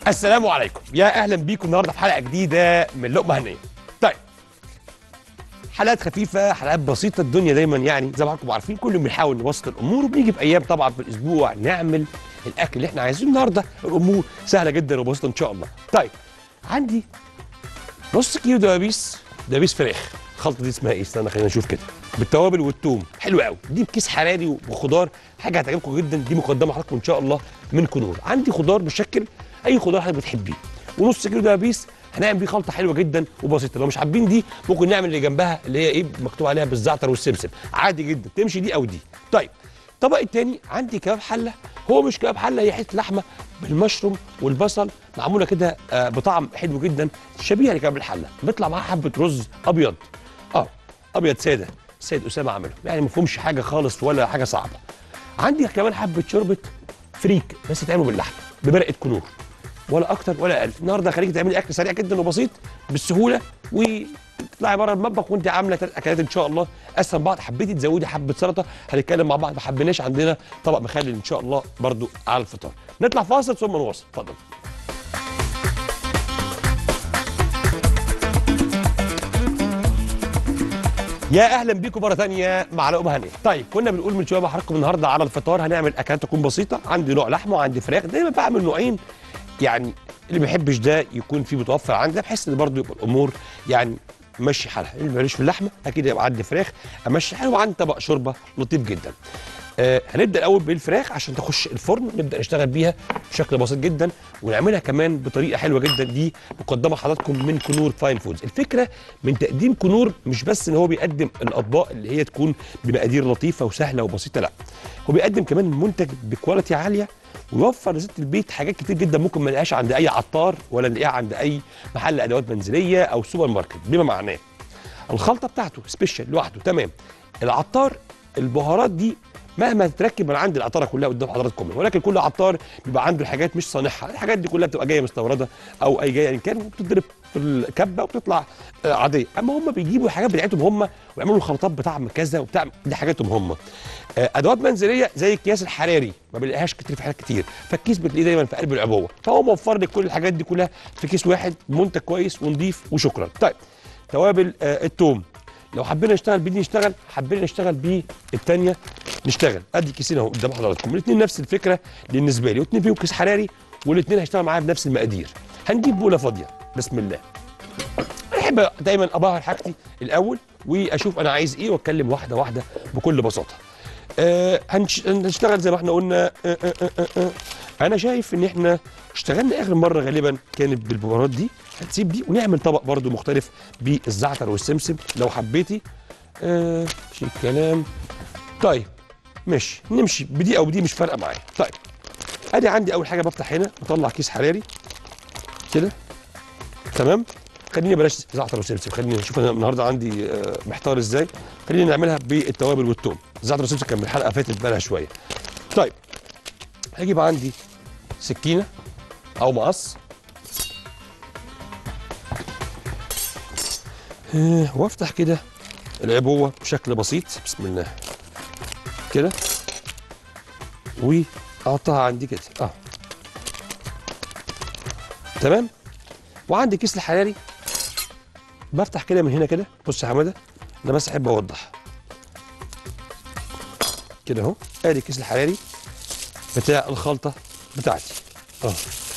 السلام عليكم يا اهلا بيكم النهارده في حلقه جديده من لقمه هنيه طيب حلقات خفيفه حلقات بسيطه الدنيا دايما يعني زي ما حضراتكم عارفين كل يوم بنحاول نبسط الامور وبنيجي في ايام طبعا في الاسبوع نعمل الاكل اللي احنا عايزينه النهارده الامور سهله جدا وبسيطه ان شاء الله طيب عندي نص كيلو دبابيس دبابيس فراخ الخلطه دي اسمها ايه استنى خلينا نشوف كده بالتوابل والثوم حلو قوي دي بكيس حراري وخضار حاجه هتعجبكم جدا دي مقدمه حضراتكم ان شاء الله من كنور عندي خضار بشكل اي خضار حضرتك بتحبيه ونص كيلو دبابيس هنعمل بيه خلطه حلوه جدا وبسيطه لو مش حابين دي ممكن نعمل اللي جنبها اللي هي ايه مكتوب عليها بالزعتر والسمسم عادي جدا تمشي دي او دي طيب الطبق التاني عندي كباب حله هو مش كباب حله هي حته لحمه بالمشروم والبصل معموله كده آه، بطعم حلو جدا شبيهه لكباب الحله بيطلع معاها حبه رز ابيض اه ابيض ساده السيد اسامه عمله يعني ما فيهمش حاجه خالص ولا حاجه صعبه عندي كمان حبه شوربه فريك بس تعمل باللحمه بمرقه كنور ولا اكتر ولا اقل النهارده خليكي تعملي اكل سريع جدا وبسيط بالسهوله وتطلعي بره المطبخ وانت عامله ثلاث اكلات ان شاء الله اسهل من بعض حبيتي تزودي حبه سلطه هنتكلم مع بعض ما حبيناش عندنا طبق مخلل ان شاء الله برضو على الفطار نطلع فاصل ثم نواصل اتفضل يا اهلا بيكم مره ثانيه مع لقمه هنيه طيب كنا بنقول من شويه مع حضراتكم النهارده على الفطار هنعمل اكلات تكون بسيطه عندي نوع لحمه وعندي فراخ دايما بعمل نوعين يعني اللي ما بيحبش ده يكون فيه متوفر عندي بحيث ان برضه يبقى الامور يعني مشي حالها اللي ماليش في اللحمه اكيد يبقى عندي فراخ امشي حالها وعندي طبق شوربه لطيف جدا آه هنبدا الاول بالفراخ عشان تخش الفرن نبدا نشتغل بيها بشكل بسيط جدا ونعملها كمان بطريقه حلوه جدا دي مقدمه حضراتكم من كنور فاين فودز الفكره من تقديم كنور مش بس ان هو بيقدم الاطباق اللي هي تكون بمقادير لطيفه وسهله وبسيطه لا هو بيقدم كمان منتج بكواليتي عاليه ويوفر لست البيت حاجات كتير جدا ممكن ما نلاقيهاش عند اي عطار ولا نلاقيها عند اي محل ادوات منزليه او سوبر ماركت بما معناه الخلطه بتاعته سبيشال لوحده تمام العطار البهارات دي مهما تتركب من عند العطاره كلها قدام حضراتكم ولكن كل عطار بيبقى عنده الحاجات مش صانعها الحاجات دي كلها بتبقى جايه مستورده او اي جايه ان كان وبتضرب في الكبه وبتطلع آه، عاديه اما هم بيجيبوا الحاجات بتاعتهم هم ويعملوا الخلطات بطعم كذا وبتاع دي حاجاتهم هم آه، ادوات منزليه زي الكياس الحراري ما بنلاقيهاش كتير في حاجات كتير فالكيس بتلاقيه دايما في قلب العبوه فهو موفر لك كل الحاجات دي كلها في كيس واحد منتج كويس ونضيف وشكرا طيب توابل آه، التوم لو حبينا نشتغل بيه دي نشتغل حبينا نشتغل بيه الثانيه نشتغل ادي كيسين اهو قدام حضراتكم الاثنين نفس الفكره بالنسبه لي واثنين فيهم كيس حراري والاثنين هيشتغل معايا بنفس المقادير هنجيب بوله فاضيه بسم الله بحب دايما ابهر حاجتي الاول واشوف انا عايز ايه واتكلم واحده واحده بكل بساطه آه هنش- هنشتغل زي ما احنا قلنا آه آه آه آه آه. انا شايف ان احنا اشتغلنا اخر مره غالبا كانت بالبهارات دي هنسيب دي ونعمل طبق برضو مختلف بالزعتر والسمسم لو حبيتي آه شيل الكلام طيب ماشي نمشي بدي او بدي مش فارقه معايا طيب ادي عندي اول حاجه بفتح هنا اطلع كيس حراري كده تمام خليني بلاش زعتر وسمسم خليني نشوف انا النهارده عندي آه، محتار ازاي خلينا نعملها بالتوابل والثوم الزعتر والسمسم كان من الحلقه فاتت بقالها شويه طيب هجيب عندي سكينه او مقص آه، وافتح كده العبوه بشكل بسيط بسم الله كده واقطعها عندي كده اه تمام وعندي كيس الحراري بفتح كده من هنا كده بص يا حماده انا بس احب اوضح كده اهو ادي الكيس الحراري بتاع الخلطه بتاعتي اه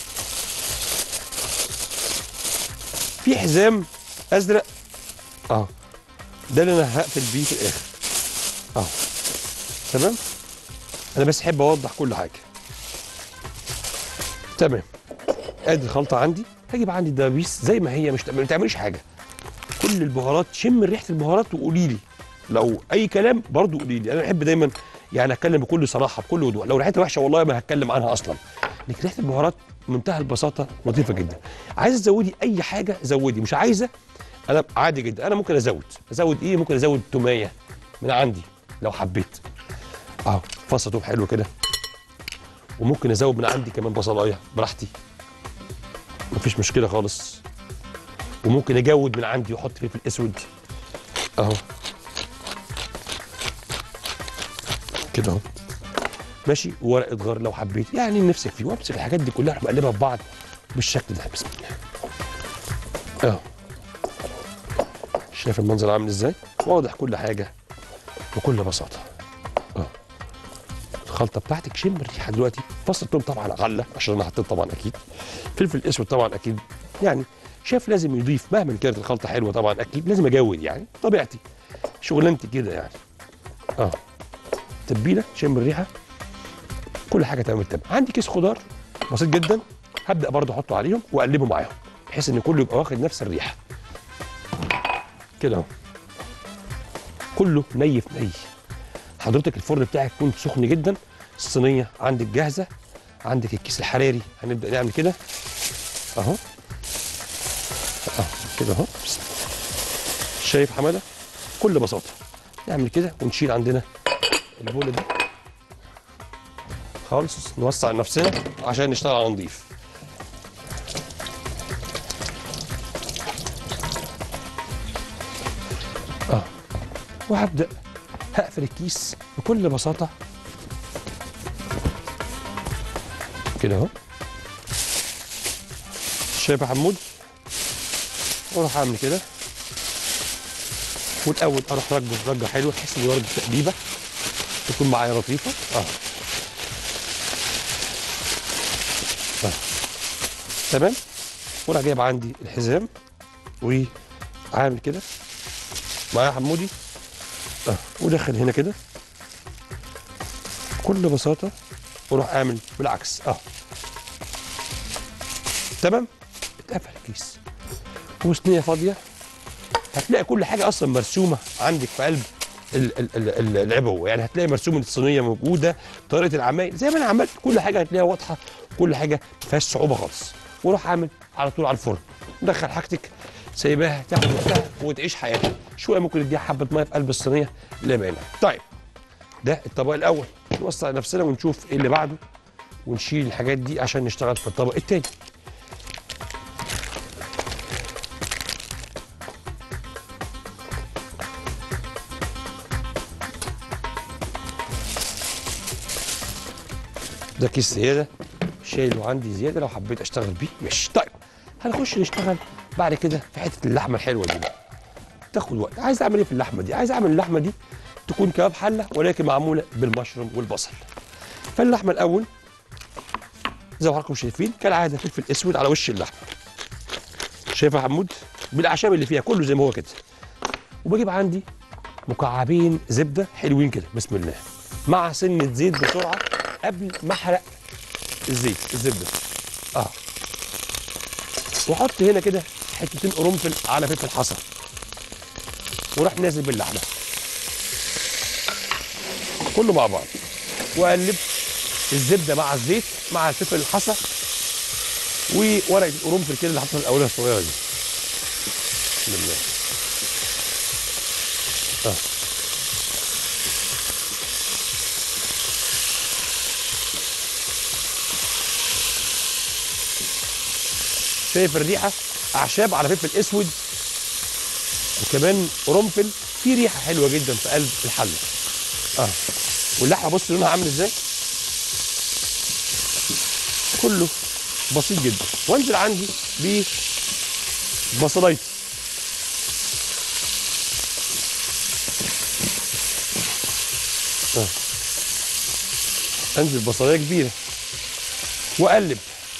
في حزام ازرق اه ده اللي انا هقفل بيه في الاخر اه تمام انا بس احب اوضح كل حاجه تمام ادي الخلطه عندي هجيب عندي دبابيس زي ما هي مش ما تعمليش حاجه كل البهارات شم ريحه البهارات وقولي لي لو اي كلام برضو قولي لي انا بحب دايما يعني اتكلم بكل صراحه بكل وضوح لو ريحتها وحشه والله ما هتكلم عنها اصلا لكن ريحه البهارات منتهى البساطه لطيفه جدا عايزه تزودي اي حاجه زودي مش عايزه انا عادي جدا انا ممكن ازود ازود ايه ممكن ازود توميه من عندي لو حبيت اهو فص توم حلو كده وممكن ازود من عندي كمان بصلايه براحتي مفيش مشكله خالص وممكن اجود من عندي واحط فلفل اسود اهو كده اهو ماشي وورقه غار لو حبيت يعني نفسك فيه وامسك الحاجات دي كلها اروح مقلبها في بعض بالشكل ده بسم الله اه شايف المنظر عامل ازاي واضح كل حاجه بكل بساطه اه الخلطه بتاعتك شم الريحه دلوقتي فصل الثوم طبعا غله عشان انا حطيت طبعا اكيد فلفل اسود طبعا اكيد يعني شايف لازم يضيف مهما كانت الخلطه حلوه طبعا اكيد لازم اجود يعني طبيعتي شغلانتي كده يعني اه تتبيله شم الريحه كل حاجه تمام التمام عندي كيس خضار بسيط جدا هبدا برضه احطه عليهم واقلبه معاهم بحيث ان كله يبقى واخد نفس الريحه كده اهو كله ني في ني حضرتك الفرن بتاعك يكون سخن جدا الصينيه عندك جاهزه عندك الكيس الحراري هنبدا نعمل كده اهو اهو كده اهو بسم الله. شايف حماده بكل بساطه نعمل كده ونشيل عندنا البوله دي خالص نوسع نفسنا عشان نشتغل على نضيف اه وهبدا هقفل الكيس بكل بساطه كده اهو شايف يا حمود واروح اعمل كده والاول اروح رجه رجه حلوه بحيث ان يورد التقليبه تكون معايا لطيفه اه اه تمام واروح جايب عندي الحزام وعامل كده معايا يا حمودي اه ودخل هنا كده بكل بساطه واروح اعمل بالعكس اه تمام اتقفل الكيس وصينيه فاضيه هتلاقي كل حاجه اصلا مرسومه عندك في قلب ال- ال- ال- ال- العبوه يعني هتلاقي مرسوم الصينيه موجوده طريقه العمايل زي ما انا عملت كل حاجه هتلاقيها واضحه كل حاجه ما فيهاش صعوبه خالص وروح اعمل على طول على الفرن دخل حاجتك سايباها تاخد وقتها وتعيش حياتها شويه ممكن نديها حبه ميه في قلب الصينيه اللي باينه طيب ده الطبق الاول نوسع نفسنا ونشوف ايه اللي بعده ونشيل الحاجات دي عشان نشتغل في الطبق التاني ده كيس زياده شايله عندي زياده لو حبيت اشتغل بيه ماشي طيب هنخش نشتغل بعد كده في حته اللحمه الحلوه دي بقى. تاخد وقت عايز اعمل ايه في اللحمه دي عايز اعمل اللحمه دي تكون كباب حله ولكن معموله بالمشروم والبصل فاللحمه الاول زي ما حضراتكم شايفين كالعاده فلفل اسود على وش اللحمه شايف يا حمود بالاعشاب اللي فيها كله زي ما هو كده وبجيب عندي مكعبين زبده حلوين كده بسم الله مع سنه زيت بسرعه قبل ما احرق الزيت الزبده اه واحط هنا كده حتتين قرنفل على فلفل حصى وراح نازل باللحمه كله مع بعض واقلب الزبده مع الزيت مع الفلفل الحصى وورقه القرنفل كده اللي حطيتها الاولانيه الصغيره دي بسم الله اه شايف الريحه اعشاب على فلفل اسود وكمان قرنفل في ريحه حلوه جدا في قلب الحله اه واللحمه بص لونها عامل ازاي كله بسيط جدا وانزل عندي ببصلايتي آه. انزل بصلايه كبيره واقلب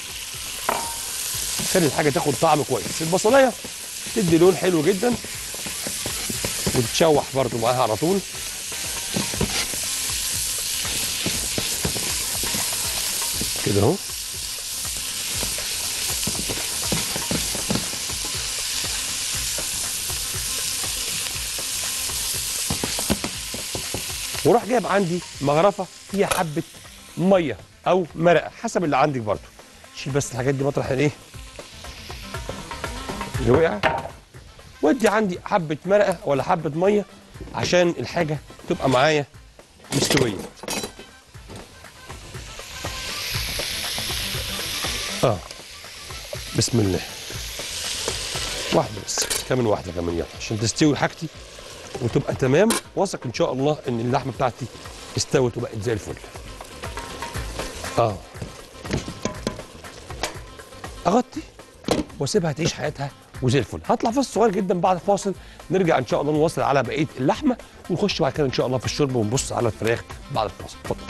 خلي الحاجه تاخد طعم كويس البصلايه تدي لون حلو جدا وتتشوح برضو معاها على طول كده اهو وراح جايب عندي مغرفه فيها حبه ميه او مرقه حسب اللي عندك برضو شيل بس الحاجات دي مطرح الايه اللي وقع وادي عندي حبه مرقه ولا حبه ميه عشان الحاجه تبقى معايا مستويه اه بسم الله واحده بس كمان واحده كمان يلا عشان تستوي حاجتي وتبقى تمام واثق ان شاء الله ان اللحمه بتاعتي استوت وبقت زي الفل اه اغطي واسيبها تعيش حياتها وزي الفل هطلع فاصل صغير جدا بعد الفاصل نرجع ان شاء الله نواصل على بقيه اللحمه ونخش بعد كده ان شاء الله في الشرب ونبص على الفراخ بعد الفاصل اتفضل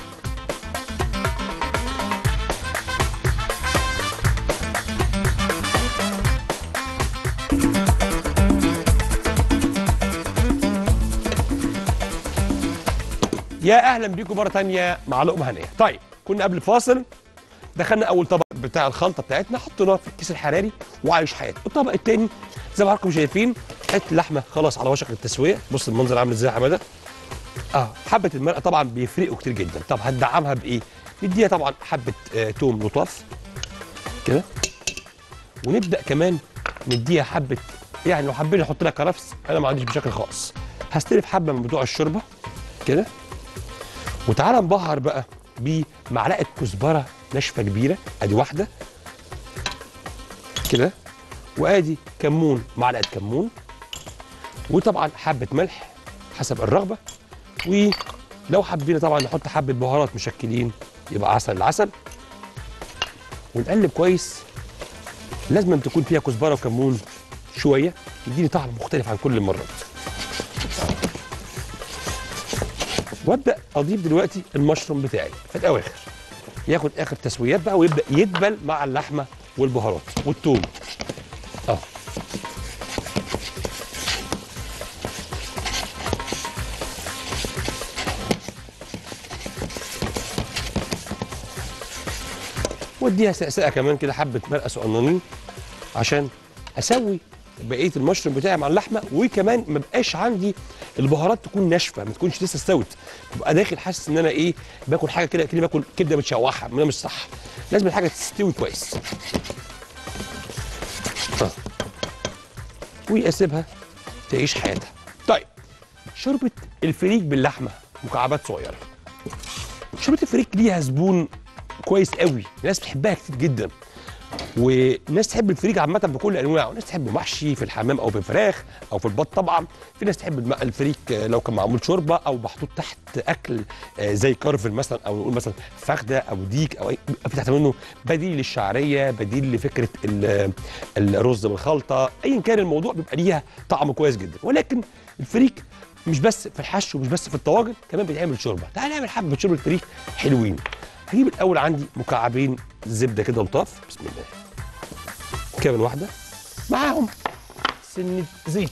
يا اهلا بيكم مره تانية مع لقمه هنيه طيب كنا قبل الفاصل دخلنا اول طبق بتاع الخلطه بتاعتنا حطيناه في الكيس الحراري وعايش حياته الطبق الثاني زي ما حضراتكم شايفين حته لحمه خلاص على وشك التسويه بص المنظر عامل ازاي يا حماده اه حبه المرقه طبعا بيفرقوا كتير جدا طب هتدعمها بايه نديها طبعا حبه آه توم لطاف كده ونبدا كمان نديها حبه يعني لو حابين نحط لها كرفس انا ما عنديش بشكل خاص هستلف حبه من بتوع الشوربه كده وتعالى نبهر بقى بمعلقه كزبره ناشفه كبيره ادي واحده كده وادي كمون معلقه كمون وطبعا حبه ملح حسب الرغبه ولو حبينا طبعا نحط حبه بهارات مشكلين يبقى عسل العسل ونقلب كويس لازم أن تكون فيها كزبره وكمون شويه يديني طعم مختلف عن كل المرات وابدا اضيف دلوقتي المشروم بتاعي في الاواخر ياخد اخر تسويات بقى ويبدا يدبل مع اللحمه والبهارات والثوم اه واديها سقسقه كمان كده حبه مرقه صغننين عشان اسوي بقيه المشروم بتاعي مع اللحمه وكمان ما بقاش عندي البهارات تكون ناشفه ما تكونش لسه استوت ببقى داخل حاسس ان انا ايه باكل حاجه كده كده باكل كبده متشوحه ما مش صح لازم الحاجه تستوي كويس آه. واسيبها تعيش حياتها طيب شوربه الفريك باللحمه مكعبات صغيره شوربه الفريك ليها زبون كويس قوي الناس بتحبها كتير جدا وناس تحب الفريك عامه بكل انواعه ناس تحبه محشي في الحمام او في الفراخ او في البط طبعا في ناس تحب الم- الفريك آه، لو كان معمول شوربه او محطوط تحت اكل آه، زي كرفل مثلا او نقول مثلا فخده او ديك او اي بيبقى في تحت منه بديل للشعريه بديل لفكره ال- الرز بالخلطه ايا كان الموضوع بيبقى ليها طعم كويس جدا ولكن الفريك مش بس في الحشو ومش بس في الطواجن كمان بيتعمل شوربه تعال نعمل حبه شوربه فريك حلوين هجيب الاول عندي مكعبين زبده كده لطاف بسم الله كامل واحده معاهم سنه زيت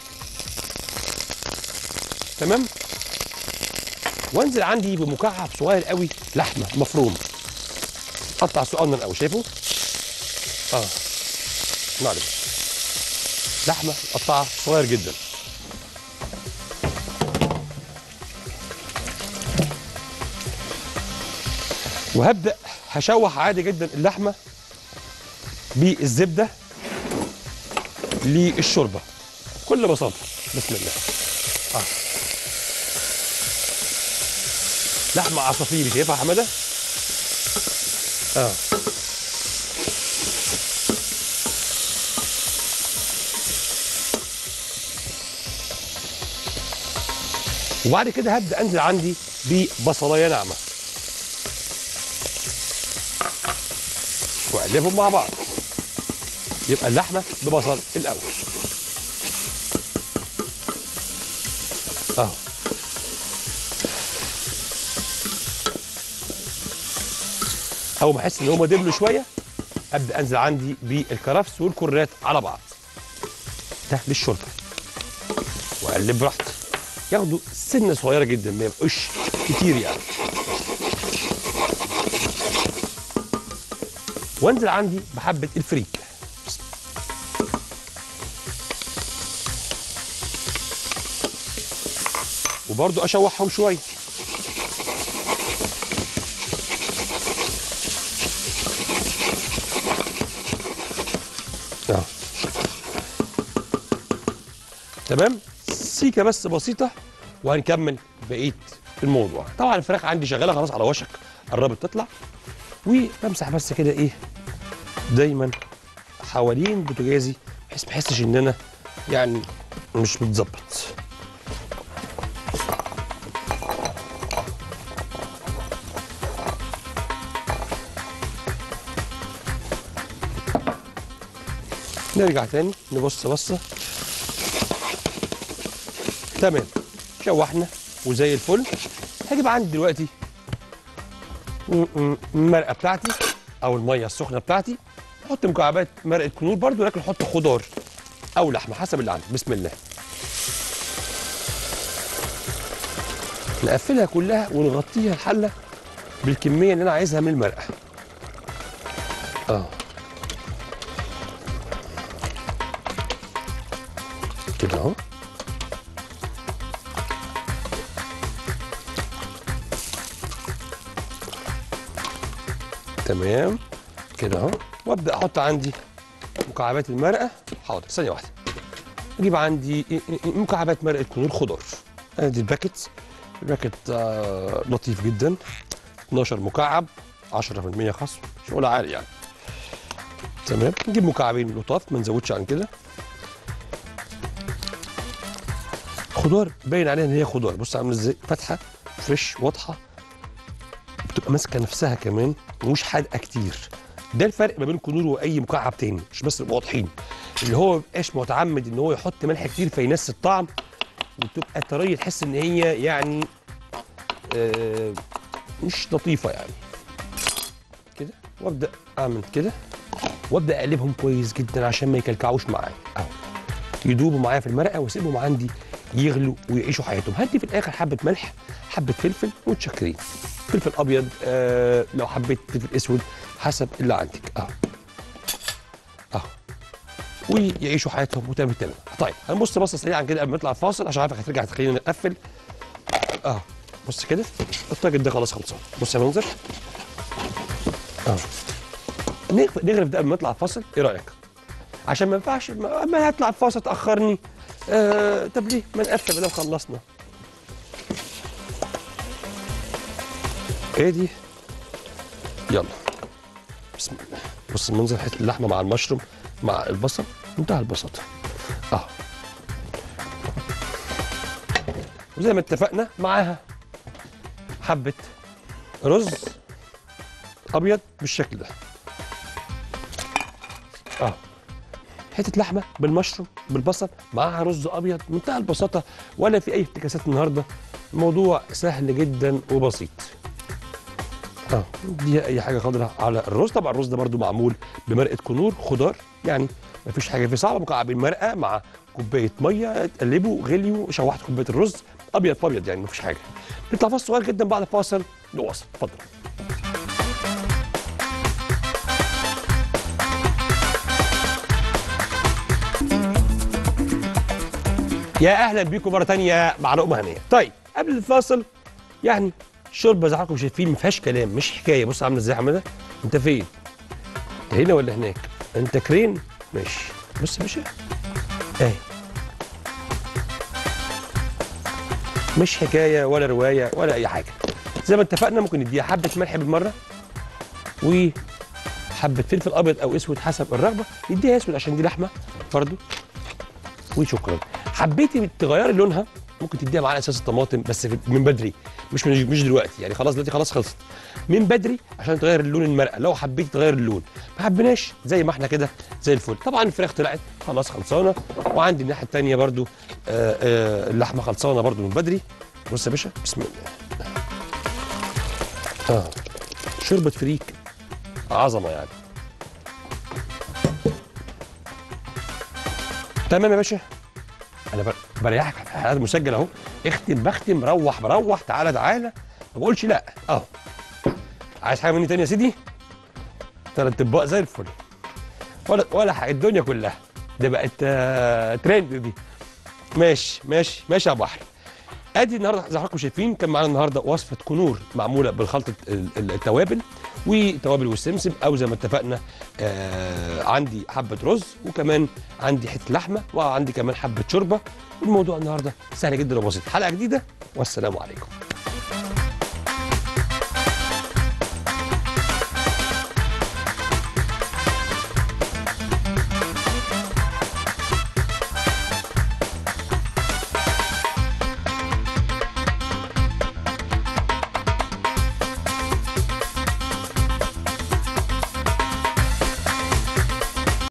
تمام وانزل عندي بمكعب صغير قوي لحمه مفروم قطع صغنن قوي شايفه اه معلش لحمه قطعها صغير جدا وهبدا هشوح عادي جدا اللحمه بالزبده للشوربه بكل بساطه بسم الله آه. لحمه عصافيري شايفها يا حماده اه وبعد كده هبدا انزل عندي ببصلايه ناعمه واقلبهم مع بعض يبقى اللحمه ببصل الاول اهو اول ما احس ان هم دبلوا شويه ابدا انزل عندي بالكرفس والكرات على بعض ده للشوربه واقلب براحتي ياخدوا سنه صغيره جدا ما يبقوش كتير يعني وانزل عندي بحبه الفريك وبرضو اشوحهم شويه اه تمام سيكه بس بسيطه وهنكمل بقيه الموضوع طبعا الفراخ عندي شغاله خلاص على وشك قربت تطلع وبمسح بس كده ايه دايما حوالين بوتاجازي بحيث ما احسش ان انا يعني مش متظبط نرجع تاني نبص بصه تمام شوحنا وزي الفل هجيب عندي دلوقتي م- م- المرقه بتاعتي او الميه السخنه بتاعتي احط مكعبات مرقه كنور برضو لكن احط خضار او لحمه حسب اللي عندك بسم الله نقفلها كلها ونغطيها الحله بالكميه اللي انا عايزها من المرقه اه كده اهو تمام كده اهو وابدا احط عندي مكعبات المرقه حاضر ثانيه واحده اجيب عندي مكعبات مرقه كنور خضار ادي الباكت الباكت آه لطيف جدا 12 مكعب 10% خصم شغل عالي يعني تمام نجيب مكعبين لطاف ما نزودش عن كده خضار باين عليها ان هي خضار بص عامله ازاي فاتحه فريش واضحه بتبقى ماسكه نفسها كمان ومش حادقه كتير ده الفرق ما بين كنور واي مكعب تاني مش بس نبقى واضحين اللي هو ما بيبقاش متعمد ان هو يحط ملح كتير فينسي الطعم وتبقى طريه تحس ان هي يعني آه مش لطيفه يعني كده وابدا اعمل كده وابدا اقلبهم كويس جدا عشان ما يكلكعوش معايا اهو يدوبوا معايا في المرقه واسيبهم عندي يغلوا ويعيشوا حياتهم هدي في الاخر حبه ملح حبه فلفل وتشكرين فلفل ابيض آه لو حبيت فلفل اسود حسب اللي عندك اهو اهو ويعيشوا حياتهم وتمام تمام طيب هنبص بصه سريعا كده قبل ما نطلع الفاصل عشان عارفك هترجع تخلينا نقفل اهو بص كده الطاجن ده خلاص خلصان بص يا منظر اهو نغرف نغرف ده قبل ما نطلع الفاصل ايه رايك عشان ما ينفعش ما ما هطلع الفاصل تاخرني آه طب ليه ما نقفل بدل خلصنا ايه دي يلا بسم الله بص المنظر حته اللحمه مع المشروم مع البصل منتهى البساطه اه وزي ما اتفقنا معاها حبه رز ابيض بالشكل ده اه حته لحمه بالمشروم بالبصل معاها رز ابيض منتهى البساطه ولا في اي افتكاسات النهارده الموضوع سهل جدا وبسيط اه دي اي حاجه خضراء على الرز طبعا الرز ده برده معمول بمرقه كنور خضار يعني ما فيش حاجه فيه صعبه مكعبين مرقه مع كوبايه ميه تقلبوا غليوا شوحت كوبايه الرز ابيض في ابيض يعني ما فيش حاجه نطلع فاصل صغير جدا بعد فاصل نواصل اتفضل يا اهلا بيكم مره تانية مع لقمه هنيه طيب قبل الفاصل يعني شوربه زي ما حضراتكم شايفين ما فيهاش كلام مش حكايه بص عامله ازاي يا حماده انت فين انت هنا ولا هناك انت كرين ماشي بص يا باشا اهي مش حكايه ولا روايه ولا اي حاجه زي ما اتفقنا ممكن نديها حبه ملح بالمره وحبه فلفل ابيض او اسود حسب الرغبه نديها اسود عشان دي لحمه برضو وشكرا حبيتي تغيري لونها ممكن تديها معاها اساس الطماطم بس في- من بدري مش من مش دلوقتي يعني خلاص دلوقتي خلاص خلصت من بدري عشان تغير اللون المرقه لو حبيت تغير اللون ما حبيناش زي ما احنا كده زي الفل طبعا الفراخ طلعت خلاص خلصانه وعندي الناحيه الثانيه برضو آه آه اللحمه خلصانه برضو من بدري بص يا باشا بسم الله اه شوربه فريك عظمه يعني تمام يا باشا انا بر- بريحك في حلقات مسجل اهو اختم بختم روح بروح تعالى تعالى ما بقولش لا اهو عايز حاجه مني تاني يا سيدي ثلاث اطباق زي الفل ولا ولا حاجه الدنيا كلها ده بقت آه، ترند دي ماشي ماشي ماشي يا بحر ادي النهارده زي ما حضراتكم شايفين كان معانا النهارده وصفه كنور معموله بالخلطه ال- ال- التوابل وتوابل والسمسم او زي ما اتفقنا آه عندي حبه رز وكمان عندي حته لحمه وعندي كمان حبه شوربه الموضوع النهارده سهل جدا وبسيط حلقه جديده والسلام عليكم